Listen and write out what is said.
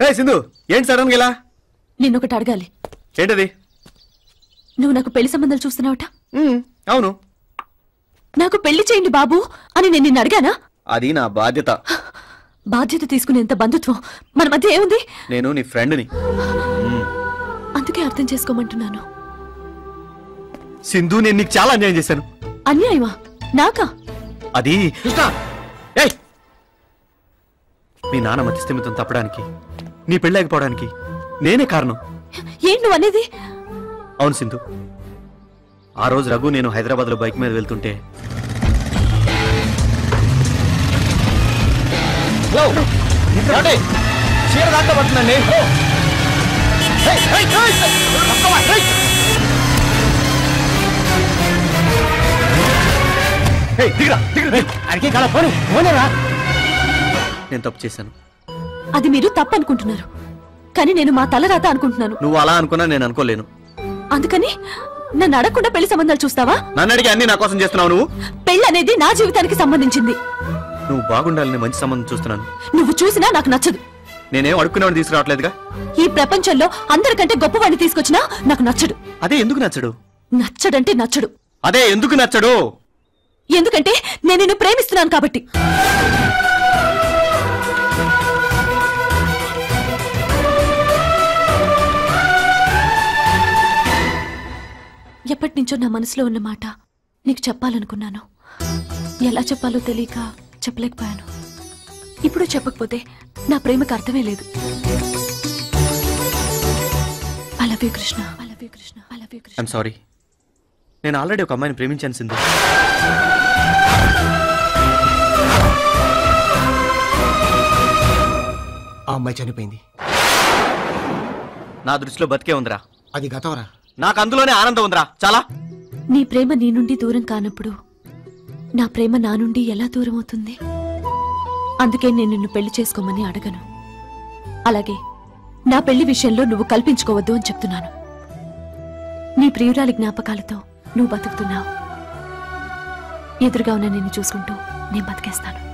ఏ సింధు ఏంటి సడన్ గా ఇలా నిన్నొకటి అడగాలి ఏంటది నువ్వు నాకు పెళ్లి సంబంధాలు చూస్తున్నావట ఉమ్, అవును నాకు పెళ్లి చేయండి బాబు అని నేను నిన్ను అడిగానా అది నా బాధ్యత బాధ్యత తీసుకునేంత బంధుత్వం మన మధ్య ఏముంది నేను నీ ఫ్రెండ్ని అందుకే అర్థం చేసుకోమంటున్నాను సింధు నేను నీకు చాలా అన్యాయం చేశాను అన్యాయమా నాకా అది ఏయ్! మీ నాన్న మధ్యస్థిమితం తప్పడానికి నీ పెళ్ళాకపోవడానికి నేనే కారణం ఏంటి నువ్వు అనేది అవును సింధు ఆ రోజు రఘు నేను హైదరాబాద్ లో బైక్ మీద వెళ్తుంటే చీర దాకా పడుతుందండి నేను తప్పు చేశాను అది మీరు తప్పు అనుకుంటున్నారు కానీ నేను మా తలరాత అనుకుంటున్నాను నువ్వు అలా అనుకున్నా నేను అనుకోలేను అందుకని నన్ను అడగకుండా పెళ్లి సంబంధాలు చూస్తావా నన్ను అడిగి అన్ని నా కోసం చేస్తున్నావు నువ్వు పెళ్లి అనేది నా జీవితానికి సంబంధించింది నువ్వు బాగుండాలని మంచి సంబంధం చూస్తున్నాను నువ్వు చూసినా నాకు నచ్చదు నేనేం అడుక్కునేవాడిని తీసుకురావట్లేదుగా ఈ ప్రపంచంలో అందరికంటే గొప్పవాడిని తీసుకొచ్చినా నాకు నచ్చడు అదే ఎందుకు నచ్చడు నచ్చడంటే నచ్చడు అదే ఎందుకు నచ్చడు ఎందుకంటే నేను నిన్ను ప్రేమిస్తున్నాను కాబట్టి ఎప్పటి నుంచో నా మనసులో ఉన్న మాట నీకు చెప్పాలనుకున్నాను ఎలా చెప్పాలో తెలియక చెప్పలేకపోయాను ఇప్పుడు చెప్పకపోతే నా ప్రేమకు అర్థమే లేదు I love you Krishna I love you Krishna I love you Krishna I'm sorry నేను ఆల్రెడీ ఒక అమ్మాయిని ప్రేమించాను సింధు ఆ అమ్మాయి చనిపోయింది నా దృష్టిలో బతికే ఉందిరా అది గతవరా నాకు అందులోనే ఆనందం ఉందిరా చాలా నీ ప్రేమ నీ నుండి దూరం కానప్పుడు నా ప్రేమ నా నుండి ఎలా దూరం అవుతుంది అందుకే నేను నిన్ను పెళ్లి చేసుకోమని అడగను అలాగే నా పెళ్లి విషయంలో నువ్వు కల్పించుకోవద్దు అని చెప్తున్నాను నీ ప్రియురాలి జ్ఞాపకాలతో నువ్వు బతుకుతున్నావు ఎదురుగా ఉన్న నిన్ను చూసుకుంటూ నేను బతికేస్తాను